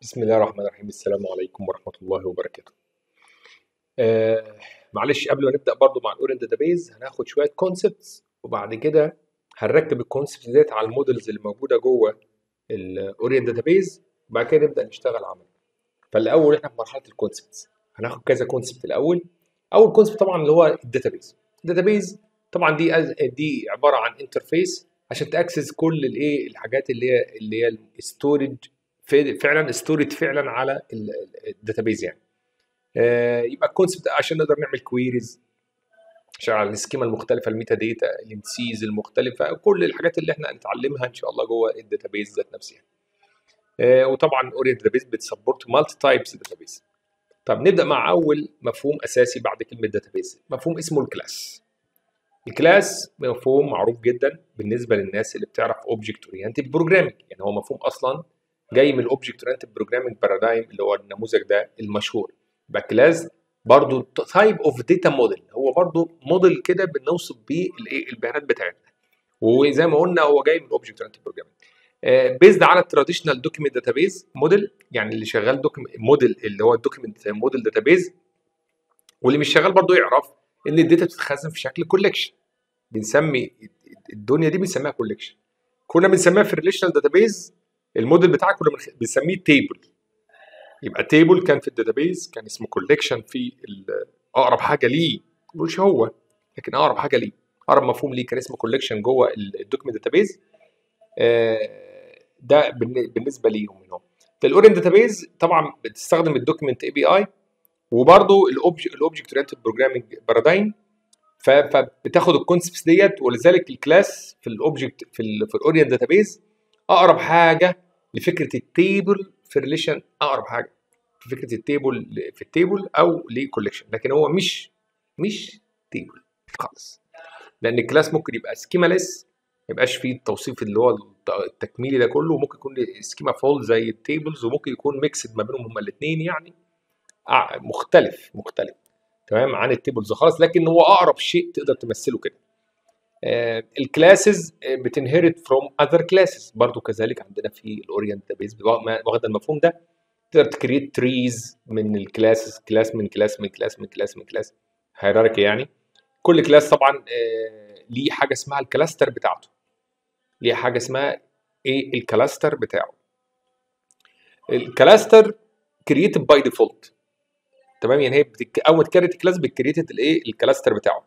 بسم الله الرحمن الرحيم السلام عليكم ورحمة الله وبركاته آه معلش قبل ما نبدأ برضو مع الأورينت داتابيز هناخد شوية كونسبتس وبعد كده هنركب الكونسبتس ديت على المودلز اللي موجودة جوه الأورينت داتابيز وبعد كده نبدأ نشتغل عمل فالأول احنا في مرحلة الكونسبتس هناخد كذا كونسبت الأول أول كونسبت طبعا اللي هو الداتابيز الداتابيز طبعا دي دي عبارة عن انترفيس عشان تاكسس كل الايه الحاجات اللي هي اللي هي الستورج فعلا ستورج فعلا على الداتابيز يعني آه يبقى الكونسبت عشان نقدر نعمل كويريز عشان على السكيما المختلفه الميتا داتا الانسيز المختلفه كل الحاجات اللي احنا هنتعلمها ان شاء الله جوه الداتابيز ذات نفسها آه وطبعا اورينت داتابيز بتسبورت مالتي تايبس داتابيز طب نبدا مع اول مفهوم اساسي بعد كلمه داتابيز مفهوم اسمه الكلاس الكلاس مفهوم معروف جدا بالنسبه للناس اللي بتعرف اوبجكت اورينتد بروجرامنج يعني هو مفهوم اصلا جاي من الاوبجكت اورينتد بروجرامنج بارادايم اللي هو النموذج ده المشهور يبقى كلاس برضه تايب اوف داتا موديل هو برضه موديل كده بنوصف بيه الايه البيانات بتاعتنا وزي ما قلنا هو جاي من الاوبجكت اورينتد بروجرامنج بيزد على التراديشنال دوكيمنت داتابيز موديل يعني اللي شغال دوكيمنت موديل اللي هو الدوكيمنت موديل داتابيز واللي مش شغال برضه يعرف ان الداتا بتتخزن في شكل كولكشن بنسمي الدنيا دي بنسميها كولكشن كنا بنسميها في الريليشنال داتابيز الموديل بتاعك كنا بنسميه تيبل يبقى تيبل كان في الداتابيز كان اسمه كولكشن في اقرب حاجه ليه مش هو لكن اقرب حاجه ليه اقرب مفهوم ليه كان اسمه كولكشن جوه الدوكيمنت داتابيز ده بالنسبه ليهم هنا الاورينت داتابيز طبعا بتستخدم الدوكيمنت اي بي اي وبرده الاوبجكت اورينتد بروجرامنج بارادايم فبتاخد الكونسبتس ديت ولذلك الكلاس في الاوبجكت في ال في الاورينت داتابيز اقرب حاجه لفكره التيبل في ريليشن اقرب حاجه في فكره التيبل في التيبل او لكولكشن لكن هو مش مش تيبل خالص لان الكلاس ممكن يبقى سكيماليس ما يبقاش فيه التوصيف اللي هو التكميلي ده كله ممكن يكون سكيما فول زي التيبلز وممكن يكون ميكسد ما بينهم هما الاثنين يعني مختلف مختلف تمام عن التيبلز خالص لكن هو اقرب شيء تقدر تمثله كده آه الكلاسز بتنهرت فروم اذر كلاسز برضو كذلك عندنا في الاورينت داتابيز واخد المفهوم ده تقدر تكريت تريز من الكلاسز كلاس من كلاس من كلاس من كلاس من كلاس هيراركي يعني كل كلاس طبعا آه ليه حاجه اسمها الكلاستر بتاعته ليه حاجه اسمها ايه الكلاستر بتاعه الكلاستر كرييتد باي ديفولت تمام يعني هي بتك... اول ما تكريت كلاس بتكريت الايه الكلاستر بتاعه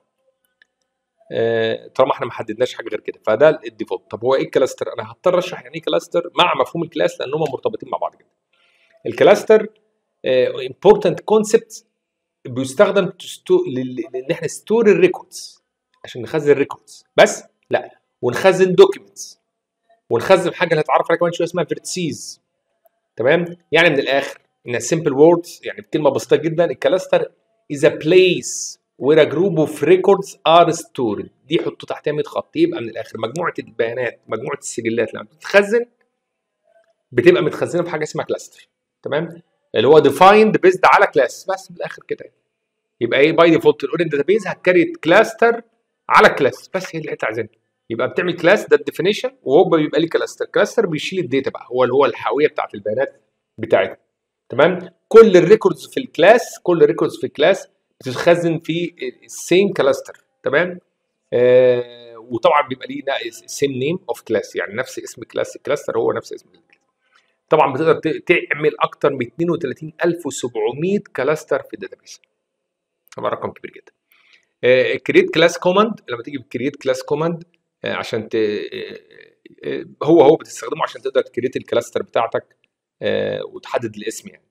آه طالما احنا ما حددناش حاجه غير كده فده الديفولت طب هو ايه الكلاستر انا هضطر اشرح يعني ايه كلاستر مع مفهوم الكلاس لان هم مرتبطين مع بعض جدا الكلاستر امبورتنت آه كونسبت بيستخدم تستو... لان احنا ستور الريكوردز عشان نخزن الريكوردز بس لا ونخزن دوكيومنتس ونخزن حاجه اللي هتعرف عليها كمان شويه اسمها فيرتسيز تمام يعني من الاخر in a simple words يعني بكلمه بسيطه جدا الكلاستر is a place where a group of records are stored دي حطوا تحتها 100 خط يبقى من الاخر مجموعه البيانات مجموعه السجلات اللي بتتخزن بتبقى متخزنه في حاجه اسمها كلاستر تمام اللي هو defined based على كلاس بس من الاخر كده يبقى ايه باي ديفولت الاورينت داتابيز هتكريت كلاستر على كلاس بس هي اللي انت عايزينها يبقى بتعمل كلاس ده الديفينيشن وهو بيبقى ليه كلاستر كلاستر بيشيل الداتا بقى هو اللي هو الحاويه بتاعت البيانات بتاعتنا تمام كل الريكوردز في الكلاس كل الريكوردز في الكلاس بتتخزن في السيم كلاستر تمام آه وطبعا بيبقى ليه سيم نيم اوف كلاس يعني نفس اسم كلاس الكلاستر هو نفس اسم الكلاس طبعا بتقدر تعمل اكتر من 32700 كلاستر في الداتابيس طبعا رقم كبير جدا كريت كلاس كوماند لما تيجي بكريت كلاس كوماند عشان ت... هو هو بتستخدمه عشان تقدر تكريت الكلاستر بتاعتك وتحدد الاسم يعني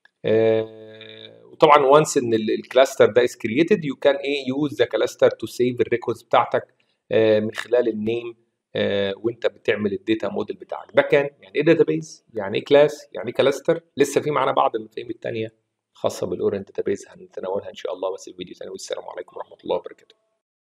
وطبعا وانس ان الكلاستر ده از كرييتد يو كان ايه يوز ذا كلاستر تو سيف الريكوردز بتاعتك من خلال النيم وانت بتعمل الداتا موديل بتاعك ده كان يعني ايه داتابيز يعني ايه كلاس يعني ايه كلاستر لسه في معانا بعض المفاهيم الثانيه خاصه بالاورنت داتابيز هنتناولها ان شاء الله بس في فيديو ثاني والسلام عليكم ورحمه الله وبركاته